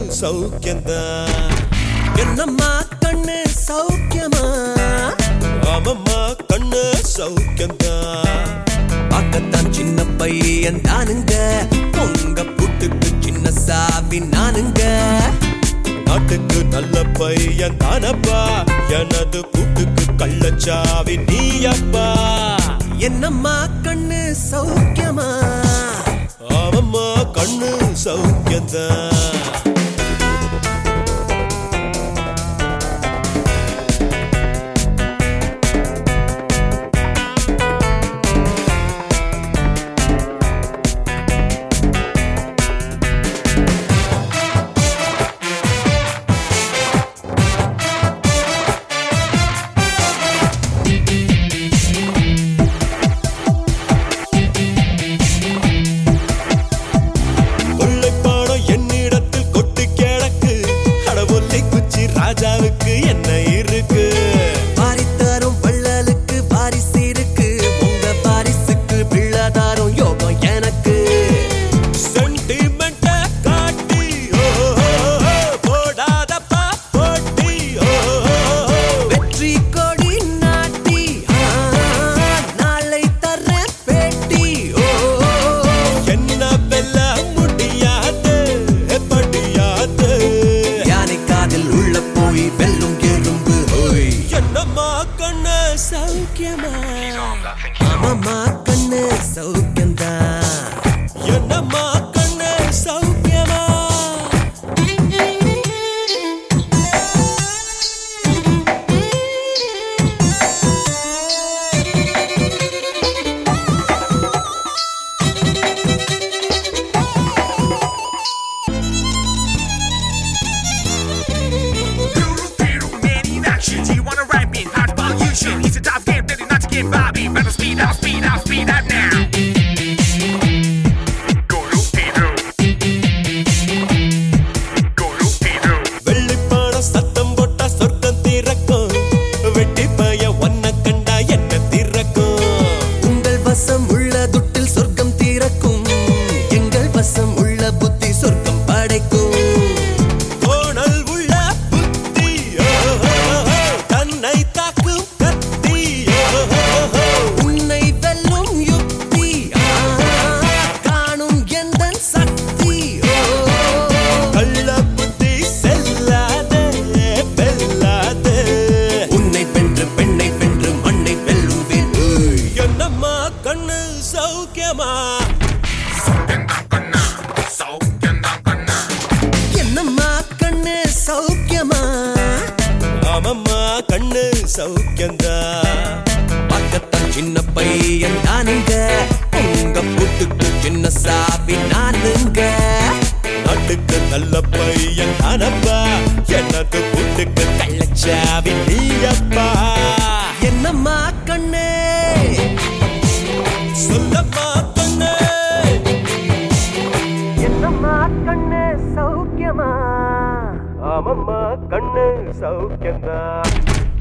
சௌக்கியந்தான் என்னம்மா கண்ணு சௌக்கியமா ஆமம்மா கண்ணு சௌக்கியந்தான் பார்க்கத்தான் சின்ன பையன் தானுங்க உங்க புட்டுக்கு சின்ன சாவி நானுங்க நாட்டுக்கு நல்ல பையன் தானப்பா எனது கூட்டுக்கு கள்ளச்சாவி நீயப்பா என்னம்மா கண்ணு சௌக்கியமா ஆமம்மா கண்ணு சௌக்கியந்தான் கொள்ளைப்பாடம் என்னிடத்தில் கொட்டு கிடக்கு அடவொல்லை குச்சி ராஜாவுக்கு என்ன இருக்கு வாரித்தரும் வள்ளலுக்கு வாரிசு இருக்கு உங்க வாரிசுக்கு பிள்ளாதாரம் யோகம் எனக்கு சென்டிமெண்ட காட்டி ஓ, ஓ, ஓ, போடாதப்பா போட்டி ஓ, ஓ, ஓ. வெற்றி கொடி நாட்டி ஆ, நாளை தர பேட்டி ஓ என்ன வெல்ல முடியாது படியாது யானை காதில் உள்ள போய் வெல்லும் எறும்பு ஓய் என்னம்மா கண்ணு சௌக்கியமா ஆமாம்மா கண்ணு சௌக்கியம்தான் என்னம்மா கண்ணு சௌக்கியமா Man in action, do you wanna ride me? Hard pollution, it's a tough game, ready not to get Bobby. Better speed up, speed up, speed up now. Go loop, Pedro. Go loop, Pedro. வெள்ளிப்பாடம் சத்தம் போட்டா சொர்க்கம் திறக்கும் வெட்டி பய ஒன்ன கண்டா என்ன திறக்கும் உங்கள் வசம் உள்ள துட்டில் சொர்க்கம் திறக்கும் எங்கள் வசம் உள்ள புத்தி சொர்க்கம் படைக்கும் கோணல் உள்ள புத்தி ஓ, ஓ, ஓ, தன்னை தாக்கும் கத்தி ஓ, ஓ, ஓ. உன்னை வெல்லும் யுக்தி ஆ, காணும் எந்த சக்தி ஓ கள்ள புத்தி செல்லாதே வெல்லாதே உன்னை வென்று பெண்ணை வென்று மண்ணை வெல்லுவேன் ஓய். என்னம்மா கண்ணு சௌக்கியமா என்னம்மா கண்ணு சௌக்கியமா ஆமம்மா கண்ணு சௌக்கியந்தா பக்கத்தான் சின்ன பையன் தானுங்க உங்க புட்டுக்கு சின்ன சாவி நானுங்க நாட்டுக்கு நல்ல பையன் தானப்பா எனது கூட்டுக்கு கள்ளச்சாவி நீயப்பா என்னம்மா கண்ணே சொல்லம்மா கண்ணு என்னம்மா கண்ணு சௌக்கியமா ஆமம்மா கண்ணு சௌக்கியந்தா